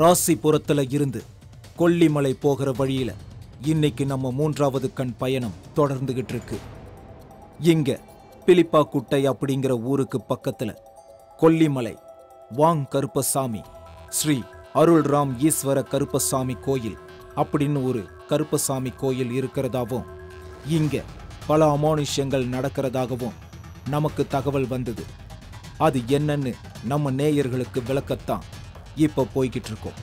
ராசிபுரத்துல இருந்து கொல்லிமலை போகிற வழியில இன்னைக்கு நம்ம மூன்றாவது கண் பயணம் தொடர்ந்துகிட்டு இருக்கு இங்க பிலிப்பாக்குட்டை அப்படிங்கிற ஊருக்கு பக்கத்துல கொல்லிமலை வாங் கருப்பசாமி ஸ்ரீ அருள்ராம் ஈஸ்வர கருப்பசாமி கோயில் அப்படின்னு ஒரு கருப்பசாமி கோயில் இருக்கிறதாவும் இங்க பல அமானுஷ்யங்கள் நடக்கிறதாகவும் நமக்கு தகவல் வந்தது அது என்னன்னு நம்ம நேயர்களுக்கு விளக்கத்தான் இப்ப போய்கிட்டு இருக்கோம்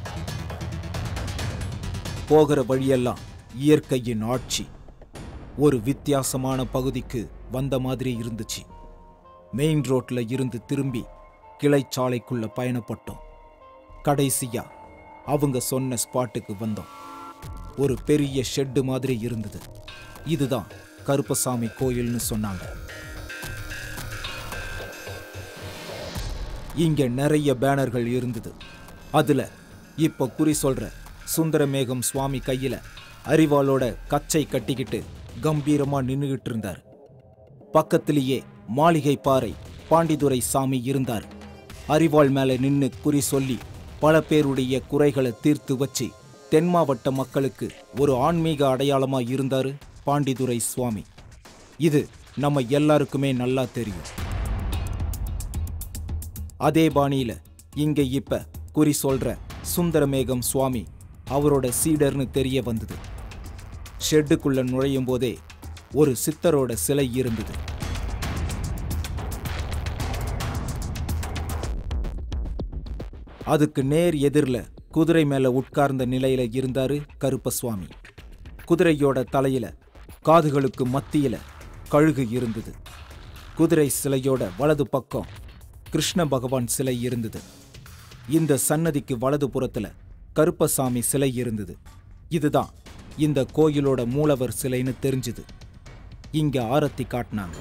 போகிற வழியெல்லாம் இயற்கையின் ஆட்சி ஒரு வித்தியாசமான பகுதிக்கு வந்த மாதிரி இருந்துச்சு மெயின் ரோட்ல இருந்து திரும்பி கிளைச்சாலைக்குள்ள பயணப்பட்டோம் கடைசியா அவங்க சொன்ன ஸ்பாட்டுக்கு வந்தோம் ஒரு பெரிய ஷெட்டு மாதிரி இருந்தது இதுதான் கருப்பசாமி கோயில்னு சொன்னாங்க இங்க நிறைய பேனர்கள் இருந்தது அதுல இப்ப குறி சொல்ற சுந்தரமேகம் சுவாமி கையில அரிவாளோட கச்சை கட்டிக்கிட்டு கம்பீரமா நின்னுகிட்டு இருந்தார் பக்கத்திலேயே மாளிகை பாறை பாண்டிதுரை சாமி இருந்தார் அரிவாள் மேல நின்னு குறி சொல்லி பல பேருடைய குறைகளை தீர்த்து வச்சு தென் மாவட்ட மக்களுக்கு ஒரு ஆன்மீக அடையாளமா இருந்தாரு பாண்டிதுரை சுவாமி இது நம்ம எல்லாருக்குமே நல்லா தெரியும் அதே பாணியில இங்க இப்ப குறி சொல்ற சுந்தரமேகம் சுவாமி அவரோட சீடர்னு தெரிய வந்தது ஷெட்டுக்குள்ள நுழையும் போதே ஒரு சித்தரோட சிலை இருந்தது அதுக்கு நேர் எதிர்ல குதிரை மேல உட்கார்ந்த நிலையில இருந்தாரு கருப்பசுவாமி குதிரையோட தலையில காதுகளுக்கு மத்தியில கழுகு இருந்தது குதிரை சிலையோட வலது பக்கம் கிருஷ்ண பகவான் சிலை இருந்தது இந்த சன்னதிக்கு வலது புறத்துல கருப்பசாமி சிலை இருந்தது இதுதான் இந்த கோயிலோட மூலவர் சிலைன்னு தெரிஞ்சுது இங்க ஆரத்தி காட்டினாங்க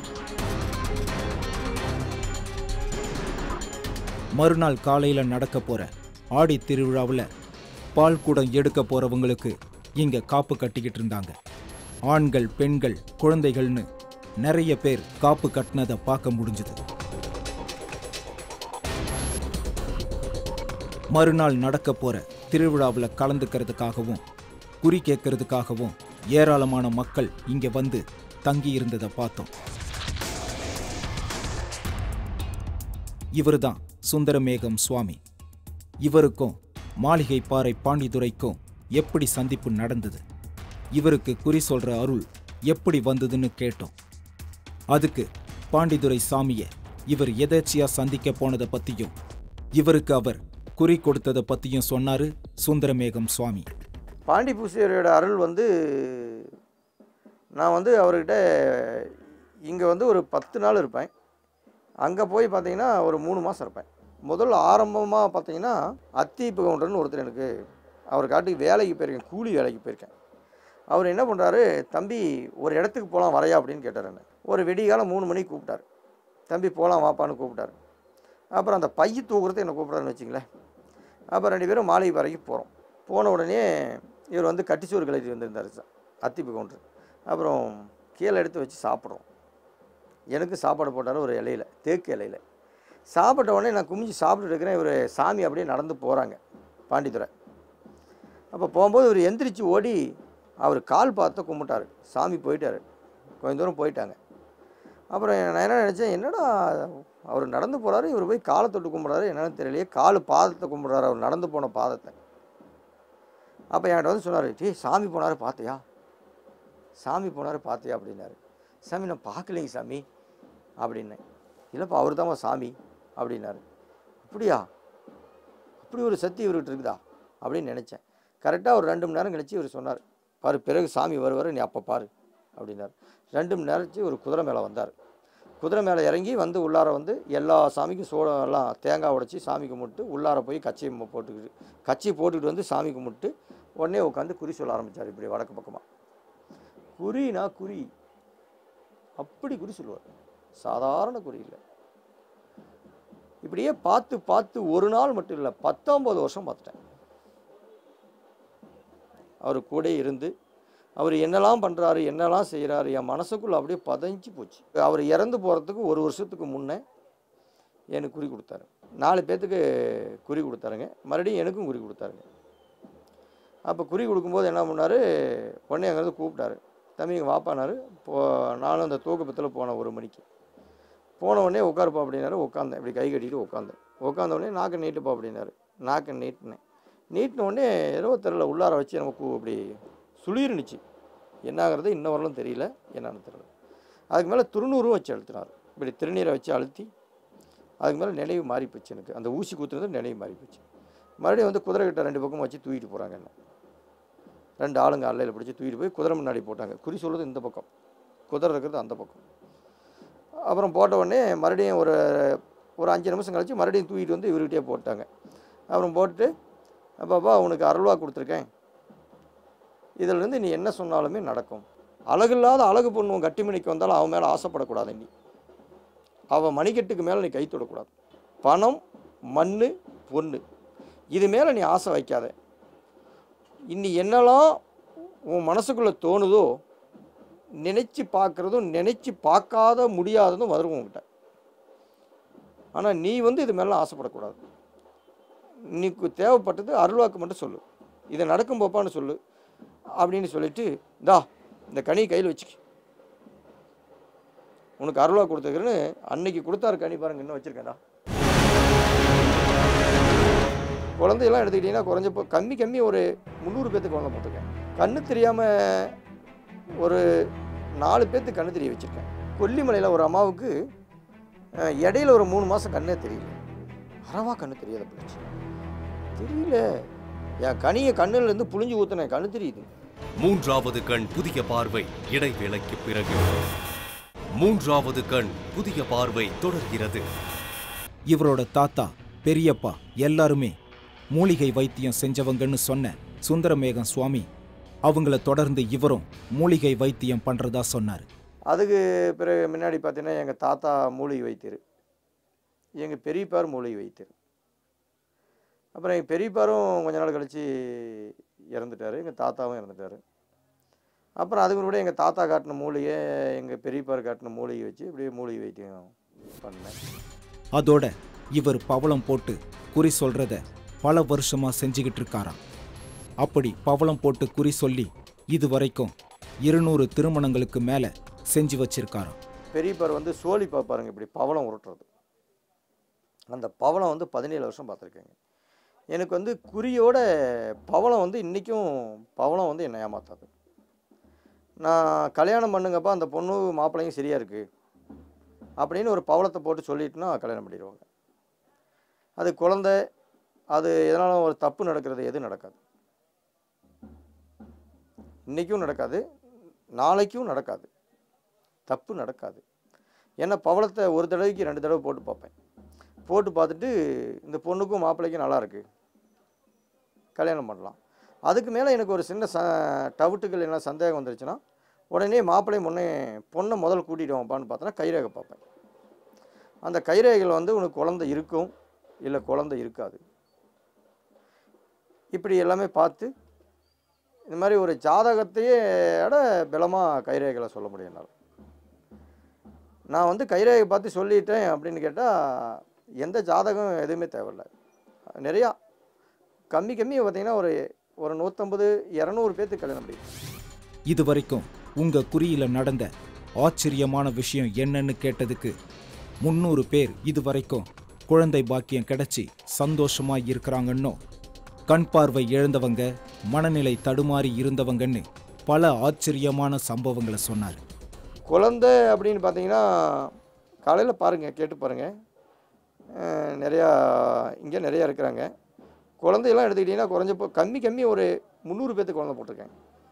மறுநாள் காலையில நடக்க போற ஆடி திருவிழாவில் பால் குடம் எடுக்க போறவங்களுக்கு இங்க காப்பு கட்டிக்கிட்டு இருந்தாங்க ஆண்கள் பெண்கள் குழந்தைகள்னு நிறைய பேர் காப்பு கட்டினதை பார்க்க முடிஞ்சது மறுநாள் நடக்க போற திருவிழாவில் கலந்துக்கிறதுக்காகவும் குறி கேட்கறதுக்காகவும் ஏராளமான மக்கள் இங்க வந்து தங்கி இருந்ததை பார்த்தோம் இவர்தான் சுந்தரமேகம் சுவாமி இவருக்கும் மாளிகை பாறை பாண்டிதுரைக்கும் எப்படி சந்திப்பு நடந்தது இவருக்கு குறி சொல்ற அருள் எப்படி வந்ததுன்னு கேட்டோம் அதுக்கு பாண்டிதுரை சாமிய இவர் எதேச்சியா சந்திக்க போனதை பத்தியும் இவருக்கு அவர் குறி கொடுத்ததை பத்தியும் சொன்னாரு சுந்தரமேகம் சுவாமி பாண்டி பூசியரோட அருள் வந்து நான் வந்து அவர்கிட்ட இங்கே வந்து ஒரு பத்து நாள் இருப்பேன் அங்கே போய் பார்த்தீங்கன்னா ஒரு மூணு மாதம் இருப்பேன் முதல்ல ஆரம்பமாக பார்த்தீங்கன்னா அத்தீப்பு கவுண்டர்னு ஒருத்தர் எனக்கு அவர் காட்டுக்கு வேலைக்கு போயிருக்கேன் கூலி வேலைக்கு போயிருக்கேன் அவர் என்ன பண்ணுறாரு தம்பி ஒரு இடத்துக்கு போகலாம் வரையா அப்படின்னு கேட்டார் என்ன ஒரு வெடிகாலம் மூணு மணிக்கு கூப்பிட்டாரு தம்பி போகலாம் வாப்பான்னு கூப்பிட்டாரு அப்புறம் அந்த பைய தூக்குறது என்னை கூப்பிட்றாருன்னு வச்சுங்களேன் அப்போ ரெண்டு பேரும் மாளிகை வரைக்கும் போகிறோம் போன உடனே இவர் வந்து கட்டிச்சோறு கிளறி வந்திருந்தார் சார் அத்திப்பு கவுண்டர் அப்புறம் கீழே எடுத்து வச்சு சாப்பிட்றோம் எனக்கு சாப்பாடு போட்டார் ஒரு இலையில தேக்கு இலையில சாப்பிட்ட உடனே நான் குமிஞ்சு சாப்பிட்டு இருக்கிறேன் இவர் சாமி அப்படியே நடந்து போகிறாங்க பாண்டித்துறை அப்போ போகும்போது இவர் எந்திரிச்சு ஓடி அவர் கால் பார்த்து கும்பிட்டாரு சாமி போயிட்டாரு கொஞ்சம் தூரம் போயிட்டாங்க அப்புறம் நான் என்ன நினச்சேன் என்னடா அவர் நடந்து போகிறாரு இவர் போய் காலை தொட்டு கும்பிட்றாரு என்னன்னு தெரியலையே கால் பாதத்தை கும்பிட்றாரு அவர் நடந்து போன பாதத்தை அப்போ என்கிட்ட வந்து சொன்னார் டேய் சாமி போனார் பார்த்தியா சாமி போனார் பார்த்தியா அப்படின்னாரு சாமி நான் பார்க்கலைங்க சாமி அப்படின்னேன் இல்லைப்பா அவர் தான்ப்பா சாமி அப்படின்னாரு அப்படியா அப்படி ஒரு சக்தி இவர்கிட்ட இருக்குதா அப்படின்னு நினச்சேன் கரெக்டாக ஒரு ரெண்டு மணி நேரம் கழிச்சு இவர் சொன்னார் பாரு பிறகு சாமி வருவார் நீ அப்போ பாரு அப்படின்னாரு ரெண்டு மணி நேரத்து ஒரு குதிரை மேலே வந்தார் குதிரை மேலே இறங்கி வந்து உள்ளார வந்து எல்லா சாமிக்கும் சோளம் எல்லாம் தேங்காய் உடைச்சி சாமி கும்பிட்டு உள்ளார போய் கச்சியை மு- போட்டுக்கிட்டு கச்சி போட்டுக்கிட்டு வந்து சாமி கும்பிட்டு உடனே உட்காந்து குறி சொல்ல ஆரம்பித்தார் இப்படி வடக்கு பக்கமாக குறினா குறி அப்படி குறி சொல்லுவார் சாதாரண குறி இல்லை இப்படியே பார்த்து பார்த்து ஒரு நாள் மட்டும் இல்லை பத்தொம்பது வருஷம் பார்த்துட்டேன் அவர் கூட இருந்து அவர் என்னெல்லாம் பண்ணுறாரு என்னெல்லாம் செய்கிறாரு என் மனசுக்குள்ள அப்படியே பதஞ்சு போச்சு அவர் இறந்து போகிறதுக்கு ஒரு வருஷத்துக்கு முன்னே எனக்கு குறி கொடுத்தாரு நாலு பேர்த்துக்கு குறி கொடுத்தாருங்க மறுபடியும் எனக்கும் குறி கொடுத்தாருங்க அப்போ குறி கொடுக்கும்போது என்ன பண்ணார் உடனே அங்கேருந்து கூப்பிட்டாரு தம்பி இங்கே வாப்பானாரு போ நானும் அந்த தூக்கத்தில் போனேன் ஒரு மணிக்கு போன உடனே உட்காருப்பா அப்படின்னாரு உட்காந்தேன் இப்படி கை கட்டிட்டு உட்காந்தேன் உட்காந்த உடனே நாக்கை நீட்டுப்பா அப்படின்னாரு நாக்கை நீட்டினேன் நீட்டின உடனே ஏதோ தெரியல உள்ளார வச்சு நமக்கு அப்படி சுளிர்னுச்சு என்னாகிறது இன்ன வரலும் தெரியல என்னன்னு தெரியல அதுக்கு மேலே திருநூறும் வச்சு அழுத்தினார் இப்படி திருநீரை வச்சு அழுத்தி அதுக்கு மேலே நினைவு மாறி போச்சு எனக்கு அந்த ஊசி குத்துறது நினைவு மாறி போச்சு மறுபடியும் வந்து குதிரை கிட்ட ரெண்டு பக்கம் வச்சு தூக்கிட்டு போகிறாங்க என்ன ரெண்டு ஆளுங்க அல்லையில் பிடிச்சி தூக்கிட்டு போய் குதிரை முன்னாடி போட்டாங்க குறி சொல்கிறது இந்த பக்கம் குதிரை இருக்கிறது அந்த பக்கம் அப்புறம் போட்ட உடனே மறுபடியும் ஒரு ஒரு அஞ்சு நிமிஷம் கழிச்சு மறுபடியும் தூக்கிட்டு வந்து இவர்கிட்டயே போட்டாங்க அப்புறம் போட்டுட்டு அப்பாப்பா உனக்கு அருள்வா கொடுத்துருக்கேன் இதிலிருந்து நீ என்ன சொன்னாலுமே நடக்கும் அழகில்லாத அழகு பொண்ணு உன் கட்டிமணிக்கு வந்தாலும் அவன் மேலே ஆசைப்படக்கூடாது நீ அவன் மணிக்கட்டுக்கு மேலே நீ கை தொடக்கூடாது பணம் மண் பொண்ணு இது மேலே நீ ஆசை வைக்காத இன்னி என்னெல்லாம் உன் மனசுக்குள்ளே தோணுதோ நினச்சி பார்க்குறதும் நினச்சி பார்க்காத முடியாததும் வரும் உங்ககிட்ட ஆனால் நீ வந்து இது மேலாம் ஆசைப்படக்கூடாது நீக்கு தேவைப்பட்டது அருள்வாக்கு மட்டும் சொல்லு இதை நடக்கும் போப்பான்னு சொல்லு அப்படின்னு சொல்லிட்டு தா இந்த கனி கையில் வச்சுக்க உனக்கு அருள்வா கொடுத்துருக்குறேன்னு அன்னைக்கு கொடுத்தாரு கனி பாருங்க இன்னும் வச்சுருக்கேன்டா குழந்தையெல்லாம் எடுத்துக்கிட்டிங்கன்னா குறைஞ்சப்போ கம்மி கம்மி ஒரு முந்நூறு பேத்துக்கு குழந்தை போட்டிருக்கேன் கண்ணு தெரியாமல் ஒரு நாலு பேர்த்துக்கு கண்ணு தெரிய வச்சுருக்கேன் கொல்லிமலையில் ஒரு அம்மாவுக்கு அஹ், இடையில ஒரு மூணு மாதம் கண்ணே தெரியல அறவா கண்ணு தெரியாத போச்சு தெரியல என் கனியை கண்ணுலேருந்து புழிஞ்சு ஊற்றுனேன் கண்ணு தெரியுது மூன்றாவது கண் புதிய பார்வை இடைவேளைக்கு பிறகு மூன்றாவது கண் புதிய பார்வை தொடர்கிறது இவரோட தாத்தா பெரியப்பா எல்லாருமே மூலிகை வைத்தியம் செஞ்சவங்கன்னு சொன்ன சுந்தரமேகம் சுவாமி அவங்கள தொடர்ந்து இவரும் மூலிகை வைத்தியம் பண்றதா சொன்னார் அதுக்கு பிறகு முன்னாடி பார்த்தீங்கன்னா எங்கள் தாத்தா மூலிகை வைத்தியர் எங்கள் பெரியப்பார் மூலிகை வைத்தியர் அப்புறம் எங்கள் பெரியப்பாரும் கொஞ்ச நாள் கழித்து இறந்துட்டார் எங்கள் தாத்தாவும் இறந்துட்டார் அப்புறம் அதுக்கு கூட எங்கள் தாத்தா காட்டின மூலிகை எங்கள் பெரியப்பார் காட்டின மூலிகை வச்சு இப்படியே மூலிகை வைத்தியம் பண்ணேன் அதோட இவர் பவளம் போட்டு குறி சொல்றத பல வருஷமா செஞ்சுக்கிட்டு இருக்காராம் அப்படி பவளம் போட்டு குறி சொல்லி இது வரைக்கும் இருநூறு திருமணங்களுக்கு மேல செஞ்சு வச்சிருக்காராம் பெரியப்பார் வந்து சோழி பார்ப்பாருங்க இப்படி பவளம் உருட்டுறது அந்த பவளம் வந்து பதினேழு வருஷம் பார்த்துருக்கேங்க எனக்கு வந்து குறியோட பவளம் வந்து இன்றைக்கும் பவளம் வந்து என்னை ஏமாத்தாது நான் கல்யாணம் பண்ணுங்கப்பா அந்த பொண்ணு மாப்பிள்ளையும் சரியாக இருக்குது அப்படின்னு ஒரு பவளத்தை போட்டு சொல்லிட்டுனா கல்யாணம் பண்ணிடுவாங்க அது குழந்தை அது எதனாலும் ஒரு தப்பு நடக்கிறது எதுவும் நடக்காது இன்றைக்கும் நடக்காது நாளைக்கும் நடக்காது தப்பு நடக்காது ஏன்னா பவளத்தை ஒரு தடவைக்கு ரெண்டு தடவை போட்டு பார்ப்பேன் போட்டு பார்த்துட்டு இந்த பொண்ணுக்கும் மாப்பிள்ளைக்கும் நல்லா இருக்கு கல்யாணம் பண்ணலாம் அதுக்கு மேலே எனக்கு ஒரு சின்ன ச டவுட்டுகள் என்ன சந்தேகம் வந்துருச்சுன்னா உடனே மாப்பிள்ளை முன்னே பொண்ணை முதல் கூட்டிகிட்டு வாப்பான்னு பார்த்தோன்னா கைரேகை பார்ப்பேன் அந்த கைரேகைகள் வந்து உனக்கு குழந்தை இருக்கும் இல்லை குழந்தை இருக்காது இப்படி எல்லாமே பார்த்து இந்த மாதிரி ஒரு ஜாதகத்தையே விட பலமாக கைரேகைகளை சொல்ல முடியும் என்னால் நான் வந்து கைரேகை பார்த்து சொல்லிட்டேன் அப்படின்னு கேட்டால் எந்த ஜாதகம் எதுவுமே தேவையில்ல நிறையா கம்மி கம்மி பார்த்தீங்கன்னா ஒரு ஒரு நூற்றம்பது இரநூறு பேர்த்துக்கு கல்யாணம் முடியும் இது வரைக்கும் உங்க குறியில நடந்த ஆச்சரியமான விஷயம் என்னன்னு கேட்டதுக்கு முந்நூறு பேர் இது வரைக்கும் குழந்தை பாக்கியம் கிடைச்சி சந்தோஷமா இருக்கிறாங்கன்னோ கண் பார்வை இழந்தவங்க மனநிலை தடுமாறி இருந்தவங்கன்னு பல ஆச்சரியமான சம்பவங்களை சொன்னார் குழந்தை அப்படின்னு பார்த்தீங்கன்னா காலையில் பாருங்கள் கேட்டு பாருங்கள் அஹ் நிறையா இங்கே நிறையா இருக்கிறாங்க குழந்தையெல்லாம் எடுத்துக்கிட்டிங்கன்னா குறைஞ்சப்போ கம்மி கம்மி ஒரு முந்நூறு பேர்த்துக்கு குழந்தை போட்டிருக்கேன்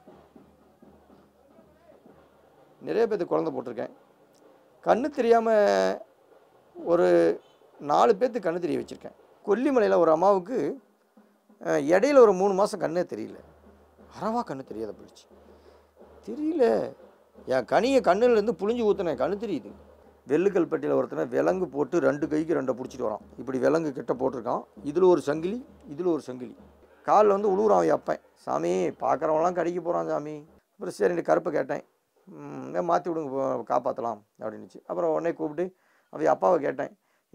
நிறைய பேர்த்துக்கு குழந்தை போட்டிருக்கேன் கண்ணு தெரியாமல் ஒரு நாலு பேர்த்துக்கு கண்ணு தெரிய வச்சுருக்கேன் கொல்லிமலையில் ஒரு அம்மாவுக்கு அஹ், இடையில ஒரு மூணு மாதம் கண்ணே தெரியல அறவா கண்ணு தெரியாத போயிடுச்சு தெரியல என் கனியை கண்ணுலேருந்து புழிஞ்சு ஊற்றுனேன் கண்ணு தெரியுது வெள்ளுக்கல்பட்டியில் ஒருத்தனை விலங்கு போட்டு ரெண்டு கைக்கு ரெண்டை பிடிச்சிட்டு வரான் இப்படி விலங்கு கிட்ட போட்டிருக்கான் இதில் ஒரு சங்கிலி இதில் ஒரு சங்கிலி காலில் வந்து உழுவுறான் எப்பேன் சாமி பார்க்குறவங்களாம் கடிக்க போகிறான் சாமி அப்புறம் சரி இந்த கருப்பை கேட்டேன் மாற்றி விடுங்க போ- காப்பாற்றலாம் அப்படின்னுச்சு அப்புறம் உடனே கூப்பிட்டு அவன் அப்பாவை கேட்டேன்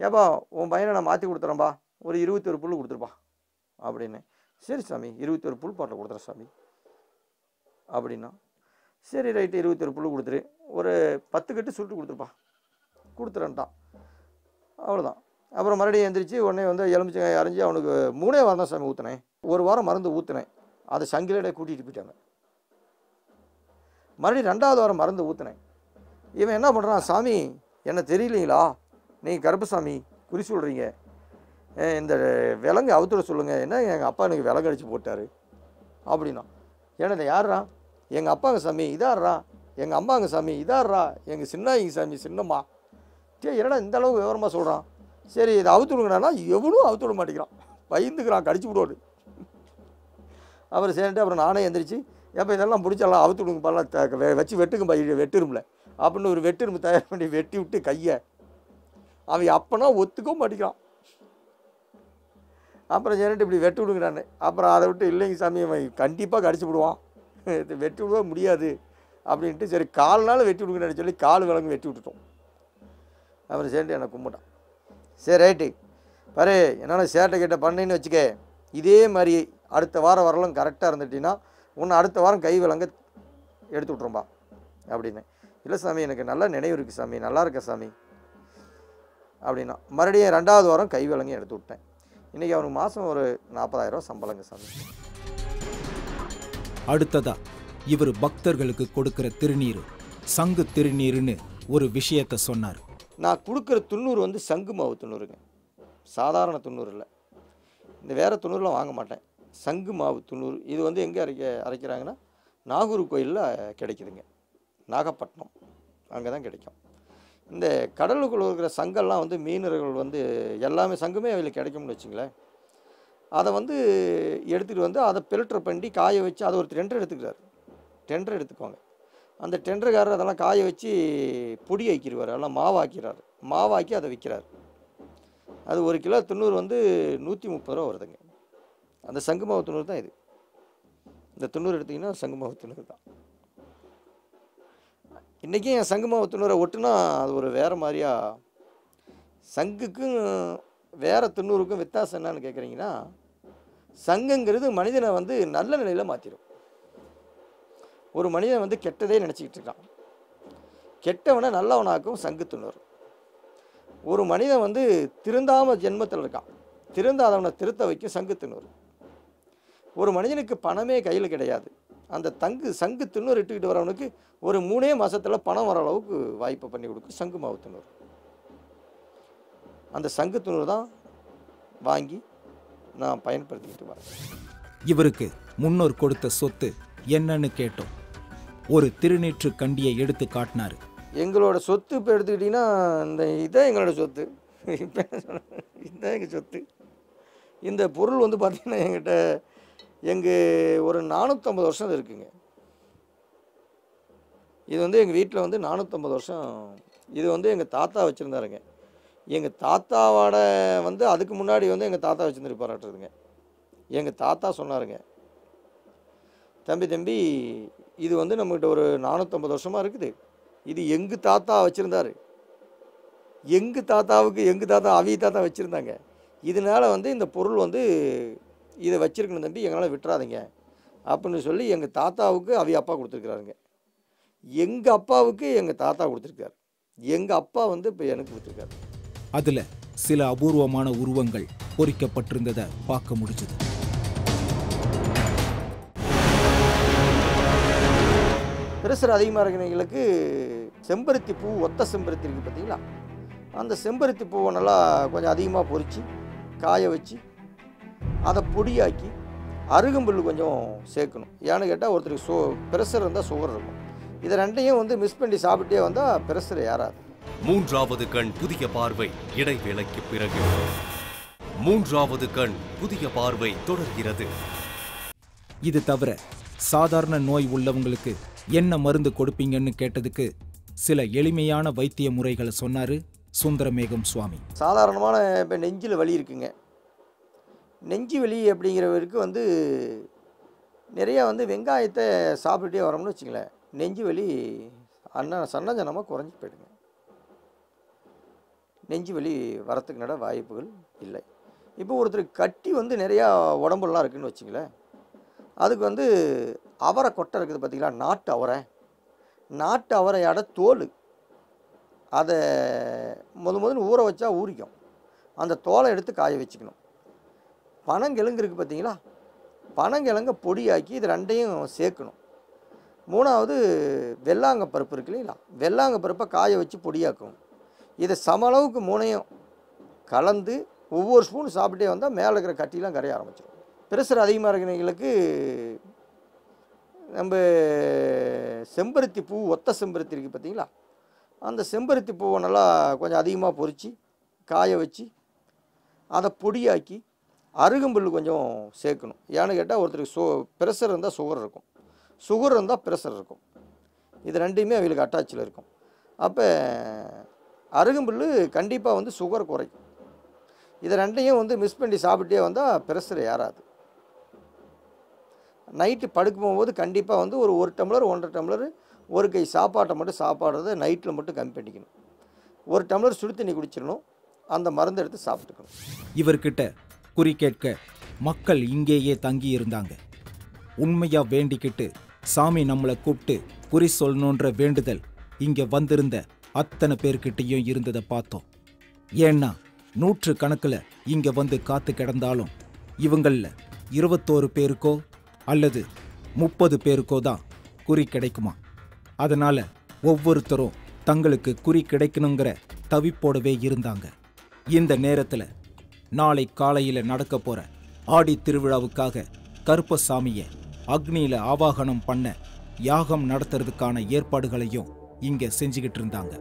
ஏப்பா உன் பையனை நான் மாற்றி கொடுத்துறேன்பா ஒரு இருபத்தொரு புல் கொடுத்துருப்பா அப்படின்னு சரி சாமி இருபத்தொரு புல் பாட்டில் கொடுத்துறேன் சாமி அப்படின்னா சரி ரைட்டு இருபத்தொரு புல் கொடுத்துரு ஒரு பத்து கட்டு சுருட்டு கொடுத்துருப்பா கொடுத்துறேன்ட்டான் அவ்வளோதான் அப்புறம் மறுபடியும் எந்திரிச்சு உடனே வந்து எலுமிச்சங்காய் அரைஞ்சி அவனுக்கு மூணே வாரம் தான் சாமி ஊற்றினேன் ஒரு வாரம் மருந்து ஊற்றினேன் அதை சங்கிலிட கூட்டிகிட்டு போயிட்டாங்க மறுபடியும் ரெண்டாவது வாரம் மருந்து ஊற்றினேன் இவன் என்ன பண்ணுறான் சாமி என்ன தெரியலீங்களா நீங்கள் கருப்பசாமி குறி சொல்கிறீங்க இந்த விலங்கு அவுத்துட சொல்லுங்கள் என்ன எங்கள் அப்பா எனக்கு விலங்கு அடித்து போட்டார் அப்படின்னா ஏன்னா யாரா எங்கள் அப்பாங்க சாமி இதாடுறா எங்கள் அம்மாங்க சாமி இதாடுறா எங்கள் சின்னாயிங்க சாமி சின்னம்மா சே என்னடா இந்த அளவுக்கு விவரமாக சொல்கிறான் சரி இதை அவுத்து விடுங்கண்ணா எவனும் அவுத்து விட மாட்டேங்கிறான் பயந்துக்கிறான் கடிச்சு விடுவாடு அப்புறம் சரின்ட்டு அப்புறம் நானே எந்திரிச்சு எப்போ இதெல்லாம் பிடிச்சலாம் அவுத்து விடுங்க பரலாம் வச்சு வெட்டுங்க பை வெட்டுருமில்ல அப்படின்னு ஒரு வெட்டுரும்பு தயார் பண்ணி வெட்டி விட்டு கையை அவன் அப்பனா ஒத்துக்கவும் மாட்டேங்கிறான் அப்புறம் சரின்ட்டு இப்படி வெட்டி விடுங்கிறானே அப்புறம் அதை விட்டு இல்லைங்க சாமி அவன் கண்டிப்பாக கடிச்சு விடுவான் இது வெட்டி விடவே முடியாது அப்படின்ட்டு சரி கால் நாள் வெட்டி விடுங்கன்னு சொல்லி கால் விலங்கு வெட்டி விட்டுட்டோம் அப்புறம் சரின்ட்டு என்னை கும்பிட்டான் சரி ரைட்டு பாரு என்னால் சேட்டை கிட்ட பண்ணேன்னு வச்சுக்க இதே மாதிரி அடுத்த வாரம் வரலாம் கரெக்டாக இருந்துட்டீங்கன்னா உன்னை அடுத்த வாரம் கை விலங்க எடுத்து விட்ரும்பா அப்படின்னு இல்லை சாமி எனக்கு நல்ல நினைவு இருக்குது சாமி நல்லா இருக்க சாமி அப்படின்னா மறுபடியும் ரெண்டாவது வாரம் கை விலங்கையும் எடுத்து விட்டேன் இன்றைக்கி அவனுக்கு மாதம் ஒரு நாற்பதாயிரரூவா சம்பளங்க சாமி அடுத்ததா இவர் பக்தர்களுக்கு கொடுக்கிற திருநீர் சங்கு திருநீருன்னு ஒரு விஷயத்த சொன்னார் நான் கொடுக்குற துண்ணூறு வந்து சங்கு மாவு துண்ணூறுங்க சாதாரண துண்ணூறு இல்லை இந்த வேறு துண்ணூறுலாம் வாங்க மாட்டேன் சங்கு மாவு துண்ணூறு இது வந்து எங்கே அரைக்க அரைக்கிறாங்கன்னா நாகூர் கோயிலில் கிடைக்குதுங்க நாகப்பட்டினம் அங்கே தான் கிடைக்கும் இந்த கடலுக்குள்ள இருக்கிற சங்கெல்லாம் வந்து மீனவர்கள் வந்து எல்லாமே சங்குமே அதில் கிடைக்கும்னு வச்சுங்களேன் அதை வந்து எடுத்துகிட்டு வந்து அதை ஃபில்டர் பண்ணி காய வச்சு அதை ஒரு டெண்டர் எடுத்துக்கிறார் டெண்டர் எடுத்துக்குவாங்க அந்த டெண்டர்காரர் அதெல்லாம் காய வச்சு பொடி ஆக்கிடுவார் எல்லாம் மாவாக்கிறார் மாவாக்கி அதை விற்கிறார் அது ஒரு கிலோ தொண்ணூறு வந்து நூற்றி முப்பது ரூபா வருதுங்க அந்த சங்கு மாவு தொண்ணூறு தான் இது இந்த தொண்ணூறு எடுத்திங்கன்னா சங்கு மாவு தொண்ணூறு தான் இன்றைக்கும் என் சங்கு மாவு தொண்ணூறை ஒட்டுனா அது ஒரு வேறு மாதிரியா சங்குக்கும் வேறு தொண்ணூறுக்கும் வித்தியாசம் என்னன்னு கேட்குறீங்கன்னா சங்குங்கிறது மனிதனை வந்து நல்ல நிலையில் மாற்றிடும் ஒரு மனிதன் வந்து கெட்டதே நினச்சிக்கிட்டு இருக்கான் கெட்டவனை நல்லவனாக்கும் சங்கு துணர் ஒரு மனிதன் வந்து திருந்தாம ஜென்மத்தில் இருக்கான் திருந்தாதவனை திருத்த வைக்கும் சங்கு துணூர் ஒரு மனிதனுக்கு பணமே கையில் கிடையாது அந்த தங்கு சங்கு துண்ணூறு இட்டுக்கிட்டு வரவனுக்கு ஒரு மூணே மாதத்தில் பணம் வர அளவுக்கு வாய்ப்பை பண்ணி கொடுக்கும் சங்கு மாவு துண்ணூறு அந்த சங்கு துண்ணூறு தான் வாங்கி நான் பயன்படுத்திக்கிட்டு வரேன் இவருக்கு முன்னோர் கொடுத்த சொத்து என்னன்னு கேட்டோம் ஒரு திருநீற்று கண்டியை எடுத்து காட்டினாரு எங்களோட சொத்து இப்போ எடுத்துக்கிட்டிங்கன்னா இந்த இதான் எங்களோட சொத்து இப்போ இதுதான் எங்கள் சொத்து இந்த பொருள் வந்து பார்த்திங்கன்னா எங்கிட்ட எங்கள் ஒரு நானூற்றம்பது வருஷம் இது இருக்குங்க இது வந்து எங்கள் வீட்டில் வந்து நானூற்றம்பது வருஷம் இது வந்து எங்கள் தாத்தா வச்சுருந்தாருங்க எங்கள் தாத்தாவோட வந்து அதுக்கு முன்னாடி வந்து எங்கள் தாத்தா வச்சுருந்துருப்பாராட்டுறதுங்க எங்கள் தாத்தா சொன்னாருங்க தம்பி தம்பி இது வந்து நம்மகிட்ட ஒரு நானூற்றம்பது வருஷமாக இருக்குது இது எங்கள் தாத்தா வச்சுருந்தாரு எங்கள் தாத்தாவுக்கு எங்கள் தாத்தா அவி தாத்தா வச்சுருந்தாங்க இதனால வந்து இந்த பொருள் வந்து இதை வச்சிருக்கணும் தம்பி எங்களால் விட்டுறாதீங்க அப்படின்னு சொல்லி எங்கள் தாத்தாவுக்கு அவி அப்பா கொடுத்துருக்குறாருங்க எங்கள் அப்பாவுக்கு எங்கள் தாத்தா கொடுத்துருக்காரு எங்கள் அப்பா வந்து இப்போ எனக்கு கொடுத்துருக்காரு அதுல சில அபூர்வமான உருவங்கள் பொறிக்கப்பட்டிருந்ததை பார்க்க முடிஞ்சது பிரஷர் அதிகமாக இருக்கிறவங்களுக்கு செம்பருத்தி பூ ஒத்த செம்பருத்தி இருக்குது பார்த்தீங்களா அந்த செம்பருத்தி பூவை நல்லா கொஞ்சம் அதிகமாக பொரித்து காய வச்சு அதை பொடியாக்கி அருகம்புல் கொஞ்சம் சேர்க்கணும் ஏன்னு கேட்டால் ஒருத்தருக்கு சோ ப்ரெஷர் இருந்தால் சுகர் இருக்கும் இதை ரெண்டையும் வந்து மிஸ் பண்ணி சாப்பிட்டே வந்தால் ப்ரெஷர் ஏறாது மூன்றாவது கண் புதிய பார்வை இடைவேளைக்கு பிறகு மூன்றாவது கண் புதிய பார்வை தொடர்கிறது இது தவிர சாதாரண நோய் உள்ளவங்களுக்கு என்ன மருந்து கொடுப்பீங்கன்னு கேட்டதுக்கு சில எளிமையான வைத்திய முறைகளை சொன்னாரு சுந்தரமேகம் சுவாமி சாதாரணமான இப்போ நெஞ்சில் வலி இருக்குங்க நெஞ்சு வலி அப்படிங்கிறவருக்கு வந்து நிறையா வந்து வெங்காயத்தை சாப்பிட்டுட்டே வரோம்னு வச்சுங்களேன் நெஞ்சு வலி அண்ணா சன்னஜனமாக குறைஞ்சி போயிடுங்க நெஞ்சு வலி வரத்துக்கு நட வாய்ப்புகள் இல்லை இப்போ ஒருத்தருக்கு கட்டி வந்து நிறையா உடம்புலாம் இருக்குன்னு வச்சுங்களேன் அதுக்கு வந்து அவரை கொட்டை இருக்குது பார்த்தீங்களா நாட்டு அவரை நாட்டு அவரையோட தோல் அதை முத முதல்ல ஊற வச்சா ஊறிக்கும் அந்த தோலை எடுத்து காய வச்சுக்கணும் பனங்கிழங்கு இருக்குது பார்த்தீங்களா பனங்கிழங்க பொடியாக்கி இது ரெண்டையும் சேர்க்கணும் மூணாவது வெள்ளாங்க பருப்பு இருக்கு இல்லைங்களா வெள்ளாங்க பருப்பை காய வச்சு பொடியாக்கணும் இதை சம அளவுக்கு மூணையும் கலந்து ஒவ்வொரு ஸ்பூன் சாப்பிட்டே வந்தால் மேலே இருக்கிற கட்டிலாம் கரைய ஆரம்பிச்சிடும் ப்ரெஷர் அதிகமாக இருக்கிறவங்களுக்கு நம்ம செம்பருத்தி பூ ஒத்த செம்பருத்தி இருக்குது பார்த்தீங்களா அந்த செம்பருத்தி பூவை நல்லா கொஞ்சம் அதிகமாக பொரித்து காய வச்சு அதை பொடியாக்கி அருகம்புல் கொஞ்சம் சேர்க்கணும் ஏன்னு கேட்டால் ஒருத்தருக்கு சு ப்ரெஷர் இருந்தால் சுகர் இருக்கும் சுகர் இருந்தால் ப்ரெஷர் இருக்கும் இது ரெண்டையுமே அவங்களுக்கு அட்டாச்சில் இருக்கும் அப்போ அருகம்புல் கண்டிப்பாக வந்து சுகர் குறைக்கும் இது ரெண்டையும் வந்து மிஸ் பண்ணி சாப்பிட்டே வந்தால் ப்ரெஷர் ஏறாது நைட்டு படுக்கும் போகும்போது கண்டிப்பாக வந்து ஒரு ஒரு டம்ளர் ஒன்றரை டம்ளர் ஒரு கை சாப்பாட்டை மட்டும் சாப்பாடுறத நைட்டில் மட்டும் கம்மி பண்ணிக்கணும் ஒரு டம்ளர் சுடு தண்ணி குடிச்சிடணும் அந்த மருந்து எடுத்து சாப்பிட்டுக்கணும் இவர்கிட்ட குறி கேட்க மக்கள் இங்கேயே தங்கி இருந்தாங்க உண்மையா வேண்டிக்கிட்டு சாமி நம்மளை கூப்பிட்டு குறி சொல்லணுன்ற வேண்டுதல் இங்க வந்திருந்த அத்தனை பேர்கிட்டயும் இருந்ததை பார்த்தோம் ஏன்னா நூற்று கணக்குல இங்க வந்து காத்து கிடந்தாலும் இவங்கள இருபத்தோரு பேருக்கோ அல்லது முப்பது பேருக்கோ தான் குறி கிடைக்குமா அதனால ஒவ்வொருத்தரும் தங்களுக்கு குறி கிடைக்கணுங்கிற தவிப்போடவே இருந்தாங்க இந்த நேரத்துல நாளை காலையில நடக்க போற ஆடி திருவிழாவுக்காக கருப்பசாமிய அக்னியில ஆவாகனம் பண்ண யாகம் நடத்துறதுக்கான ஏற்பாடுகளையும் இங்க செஞ்சுக்கிட்டு இருந்தாங்க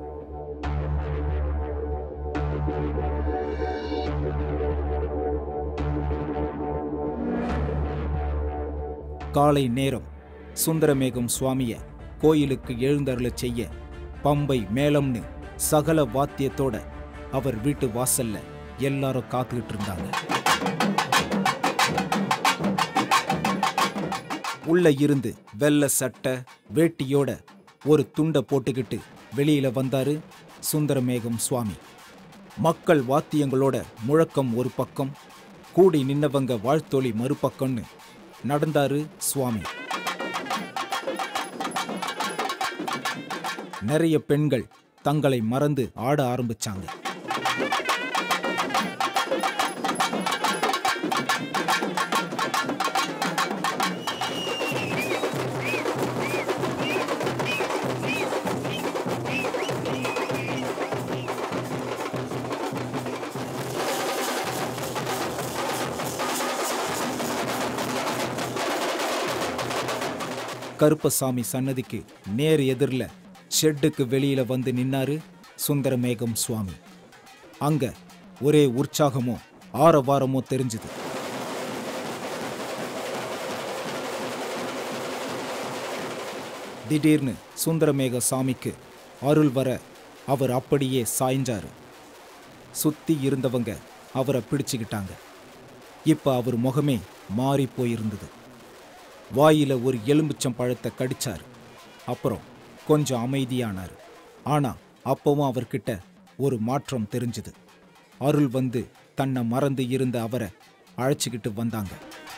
காலை நேரம் சுந்தரமேகம் சுவாமிய கோயிலுக்கு எழுந்தருளச் செய்ய பம்பை மேளம்னு சகல வாத்தியத்தோட அவர் வீட்டு வாசல்ல எல்லாரும் காத்துக்கிட்டு இருந்தாங்க உள்ள இருந்து வெள்ளை சட்டை வேட்டியோட ஒரு துண்டை போட்டுக்கிட்டு வெளியில வந்தாரு சுந்தரமேகம் சுவாமி மக்கள் வாத்தியங்களோட முழக்கம் ஒரு பக்கம் கூடி நின்னவங்க வாழ்த்தொலி மறுபக்கம்னு நடந்தாரு சுவாமி நிறைய பெண்கள் தங்களை மறந்து ஆட ஆரம்பிச்சாங்க கருப்பசாமி சன்னதிக்கு நேர் எதிரில் ஷெட்டுக்கு வெளியில வந்து நின்னாரு சுந்தரமேகம் சுவாமி அங்க ஒரே உற்சாகமோ ஆரவாரமோ தெரிஞ்சுது திடீர்னு சுந்தரமேக சாமிக்கு அருள் வர அவர் அப்படியே சாய்ஞ்சாரு சுத்தி இருந்தவங்க அவரை பிடிச்சுக்கிட்டாங்க இப்ப அவர் முகமே மாறி போயிருந்தது வாயில ஒரு எலும்புச்சம் பழத்தை கடிச்சார் அப்புறம் கொஞ்சம் அமைதியானார் ஆனா அப்பவும் அவர்கிட்ட ஒரு மாற்றம் தெரிஞ்சுது அருள் வந்து தன்னை மறந்து இருந்த அவரை அழைச்சிக்கிட்டு வந்தாங்க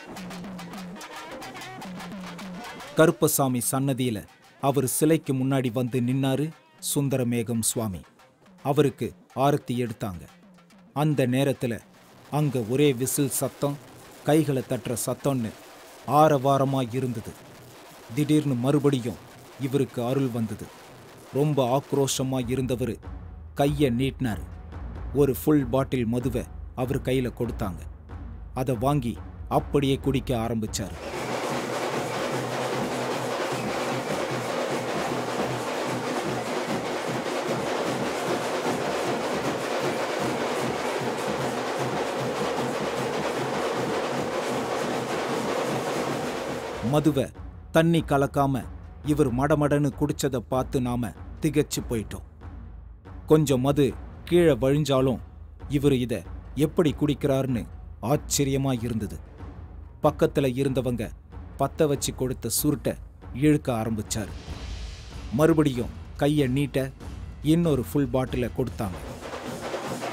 கருப்பசாமி சன்னதியில அவர் சிலைக்கு முன்னாடி வந்து நின்னாரு சுந்தரமேகம் சுவாமி அவருக்கு ஆரத்தி எடுத்தாங்க அந்த நேரத்துல அங்க ஒரே விசில் சத்தம் கைகளை தட்டுற சத்தம்னு ஆரவாரமா இருந்தது திடீர்னு மறுபடியும் இவருக்கு அருள் வந்தது ரொம்ப ஆக்ரோஷமா இருந்தவர் கையை நீட்டினார் ஒரு ஃபுல் பாட்டில் மதுவை அவர் கையில கொடுத்தாங்க அதை வாங்கி அப்படியே குடிக்க ஆரம்பிச்சாரு மதுவை தண்ணி கலக்காம இவர் மடமடன்னு குடிச்சதை பார்த்து நாம திகைச்சு போயிட்டோம் கொஞ்சம் மது கீழே வழிஞ்சாலும் இவர் இத எப்படி குடிக்கிறாருன்னு ஆச்சரியமா இருந்தது பக்கத்துல இருந்தவங்க பத்த வச்சு கொடுத்த சுருட்டை இழுக்க ஆரம்பிச்சாரு மறுபடியும் கையை நீட்ட இன்னொரு ஃபுல் பாட்டிலை கொடுத்தாங்க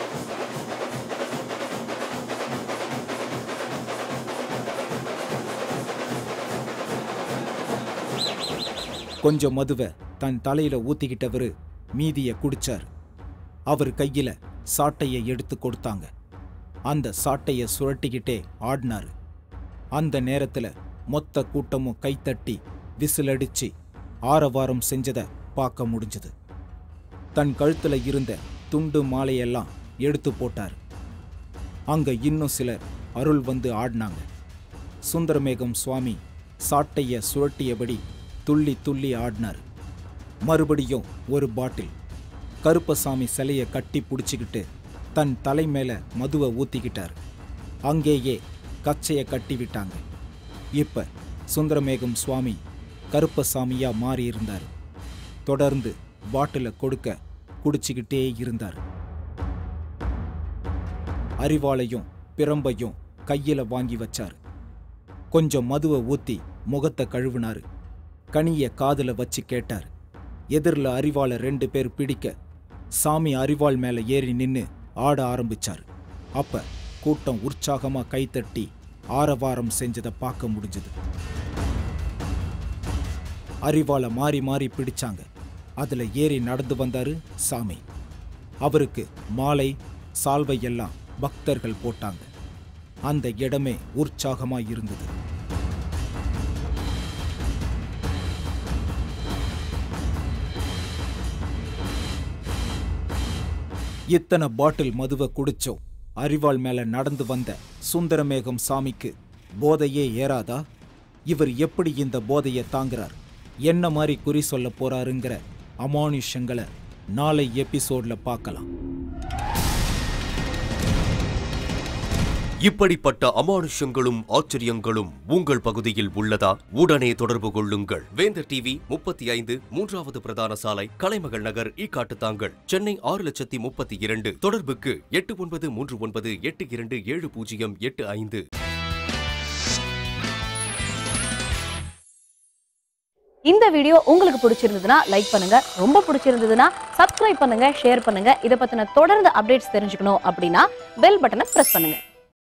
கொஞ்சம் மதுவை தன் தலையில ஊத்திக்கிட்டவரு மீதிய குடிச்சார் அவர் கையில சாட்டையை எடுத்து கொடுத்தாங்க அந்த சாட்டைய சுழட்டிக்கிட்டே ஆடினாரு அந்த நேரத்துல மொத்த கூட்டமும் கைத்தட்டி விசிலடிச்சு ஆரவாரம் செஞ்சத பார்க்க முடிஞ்சது தன் கழுத்துல இருந்த துண்டு மாலையெல்லாம் எடுத்து போட்டார் அங்க இன்னும் சிலர் அருள் வந்து ஆடினாங்க சுந்தரமேகம் சுவாமி சாட்டைய சுழட்டியபடி துள்ளி துள்ளி ஆடினார் மறுபடியும் ஒரு பாட்டில் கருப்பசாமி சிலைய கட்டி பிடிச்சிக்கிட்டு தன் தலை மேல மதுவை ஊத்திக்கிட்டார் அங்கேயே கச்சைய கட்டி விட்டாங்க இப்ப சுந்தரமேகம் சுவாமி கருப்பசாமியா மாறி இருந்தார் தொடர்ந்து பாட்டில கொடுக்க குடிச்சுக்கிட்டே இருந்தார் அரிவாளையும் பிரம்பையும் கையில வாங்கி வச்சார் கொஞ்சம் மதுவை ஊத்தி முகத்தை கழுவினாரு கனிய காதுல வச்சு கேட்டார் எதிரில் அரிவாளை ரெண்டு பேர் பிடிக்க சாமி அரிவாள் மேல ஏறி நின்னு ஆட ஆரம்பிச்சார் அப்ப கூட்டம் உற்சாகமா கைத்தட்டி ஆரவாரம் செஞ்சதை பார்க்க முடிஞ்சது அரிவாளை மாறி மாறி பிடிச்சாங்க அதுல ஏறி நடந்து வந்தாரு சாமி அவருக்கு மாலை சால்வை எல்லாம் பக்தர்கள் போட்டாங்க அந்த இடமே உற்சாகமா இருந்தது இத்தனை பாட்டில் மதுவை குடிச்சோம் அரிவாள் மேல நடந்து வந்த சுந்தரமேகம் சாமிக்கு போதையே ஏறாதா இவர் எப்படி இந்த போதையை தாங்குறார் என்ன மாதிரி குறி சொல்ல போறாருங்கிற அமானுஷங்களை நாளை எபிசோட்ல பார்க்கலாம் இப்படிப்பட்ட அமானுஷங்களும் ஆச்சரியங்களும் உங்கள் பகுதியில் உள்ளதா உடனே தொடர்பு கொள்ளுங்கள் வேந்தர் டிவி முப்பத்தி ஐந்து மூன்றாவது பிரதான சாலை கலைமகள் நகர் ஈக்காட்டுத்தாங்கல் சென்னை ஆறு லட்சத்தி முப்பத்தி இரண்டு தொடர்புக்கு எட்டு ஒன்பது மூன்று ஒன்பது எட்டு இரண்டு ஏழு பூஜ்ஜியம் எட்டு ஐந்து இந்த வீடியோ உங்களுக்கு பிடிச்சிருந்ததுன்னா லைக் பண்ணுங்க ரொம்ப பிடிச்சிருந்ததுன்னா சப்ஸ்கிரைப் பண்ணுங்க ஷேர் பண்ணுங்க இதை பத்தின தொடர்ந்து அப்டேட்ஸ் தெரிஞ்சுக்கணும் அப்படின்னா பெல் பட்டனை பிரஸ் பண்ணுங்க